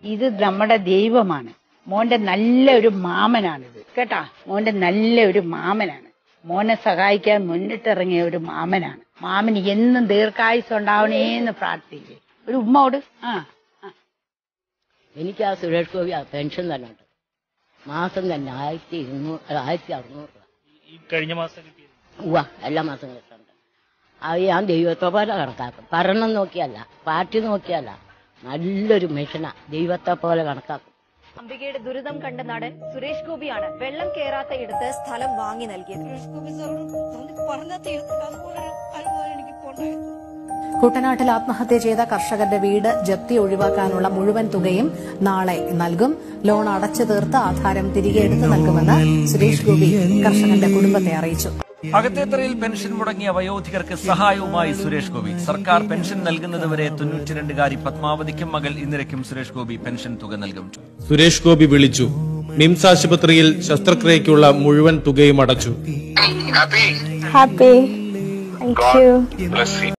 ഇത് നമ്മുടെ ദൈവമാണ് മോന്റെ നല്ല ഒരു മാമനാണിത് കേട്ടാ മോന്റെ നല്ല ഒരു മാമനാണ് മോനെ സഹായിക്കാൻ മുന്നിട്ടിറങ്ങിയ ഒരു മാമനാണ് മാമന് എന്നും ദീർഘായുസ് ഉണ്ടാവണേന്ന് പ്രാർത്ഥിക്കുക ഒരു ഉമ്മോട് ആ ആ. എനിക്ക് ആ സുരേഷ് ഗോപി ആ പെൻഷൻ തന്നെ ഉണ്ട് മാസം തന്നെ ആയിരത്തി ഇരുന്നൂറ് അല്ല, ആയിരത്തി അറുന്നൂറ് രൂപ ഈ കഴിഞ്ഞ മാസം കിട്ടിയത് ഉവ്വ എല്ലാ മാസം കിട്ടുന്നുണ്ട് അത് ഞാൻ ദൈവത്തെ പോലെ കണക്കാക്കും ഭരണം നോക്കിയല്ല പാർട്ടി നോക്കിയല്ല നല്ലൊരു മിഷനാ ദൈവത്തെ പോലെ കണക്കാക്കും അംബികയുടെ ദുരിതം കണ്ട നടൻ സുരേഷ് ഗോപിയാണ് വെള്ളം കയറാത്ത ഇടത്ത് സ്ഥലം വാങ്ങി നൽകിയത് കുട്ടനാട്ടിൽ ആത്മഹത്യ ചെയ്ത കർഷകന്റെ വീട് ജപ്തി ഒഴിവാക്കാനുള്ള മുഴുവൻ തുകയും നാളെ നൽകും ലോൺ അടച്ചു തീർത്ത് ആധാരം തിരികെ എടുത്തു നൽകുമെന്ന് സുരേഷ് ഗോപി കർഷകന്റെ കുടുംബത്തെ അറിയിച്ചു അകത്തേത്തറയിൽ പെൻഷൻ മുടങ്ങിയ വയോധികർക്ക് സഹായവുമായി സുരേഷ് ഗോപി സർക്കാർ പെൻഷൻ നൽകുന്നതുവരെ തൊണ്ണൂറ്റിരണ്ടുകാരി പത്മാവതിക്കും മകൾ ഇന്ദിരയ്ക്കും സുരേഷ് ഗോപി പെൻഷൻ തുക നൽകും സുരേഷ് ഗോപി വിളിച്ചു മിംസ് ആശുപത്രിയിൽ ശസ്ത്രക്രിയയ്ക്കുള്ള മുഴുവൻ തുകയും അടച്ചു happy. Thank you.